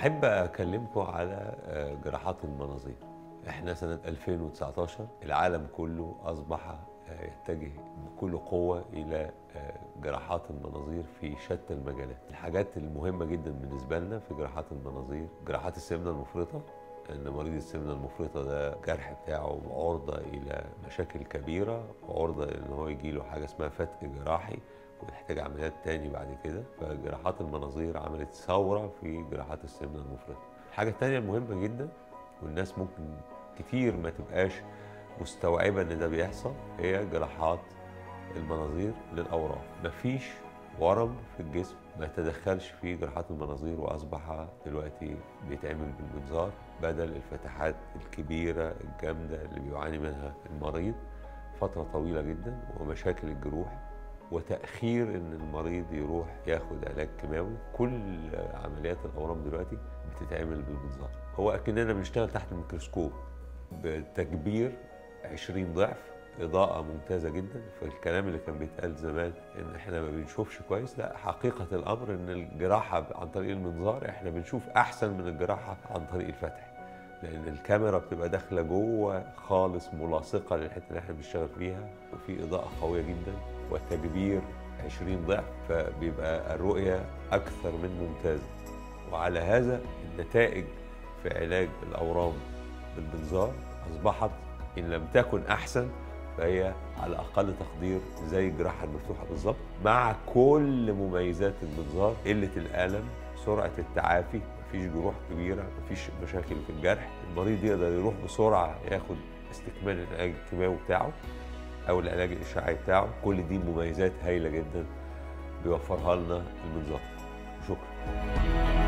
احب اكلمكم على آه، جراحات المناظير احنا سنه 2019 العالم كله اصبح آه، يتجه بكل قوه الى آه، جراحات المناظير في شتى المجالات الحاجات المهمه جدا بالنسبه لنا في جراحات المناظير جراحات السمنه المفرطه ان مريض السمنه المفرطه ده الجرح بتاعه عرضه الى مشاكل كبيره وعرضه ان هو يجي له حاجه اسمها فتق جراحي ويحتاج عمليات تاني بعد كده فجراحات المناظير عملت ثوره في جراحات السمنه المفرطه الحاجه التانيه المهمه جدا والناس ممكن كتير ما تبقاش مستوعبه ان ده بيحصل هي جراحات المناظير للاورام مفيش ورم في الجسم ما تدخلش في جراحات المناظير واصبح دلوقتي بيتعمل بالمنظار بدل الفتحات الكبيره الجامده اللي بيعاني منها المريض فتره طويله جدا ومشاكل الجروح وتاخير ان المريض يروح ياخد علاج كيماوي كل عمليات الاورام دلوقتي بتتعمل بالمنظار هو اكننا بنشتغل تحت الميكروسكوب بتكبير 20 ضعف اضاءه ممتازه جدا فالكلام اللي كان بيتقال زمان ان احنا ما بنشوفش كويس لا حقيقه الامر ان الجراحه عن طريق المنظار احنا بنشوف احسن من الجراحه عن طريق الفتح لان الكاميرا بتبقى داخله جوه خالص ملاصقه للحته اللي احنا بنشتغل فيها وفي اضاءه قويه جدا وتكبير 20 ضعف فبيبقى الرؤيه اكثر من ممتازه وعلى هذا النتائج في علاج الاورام بالمنظار اصبحت ان لم تكن احسن فهي على اقل تقدير زي الجراحه المفتوحه بالظبط مع كل مميزات المنظار قله الالم سرعه التعافي مفيش جروح كبيره مفيش مشاكل في الجرح المريض يقدر يروح بسرعه ياخد استكمال العلاج الكيماوي بتاعه او العلاج الاشعاعي بتاعه كل دي مميزات هايله جدا بيوفرها لنا المنظار شكرا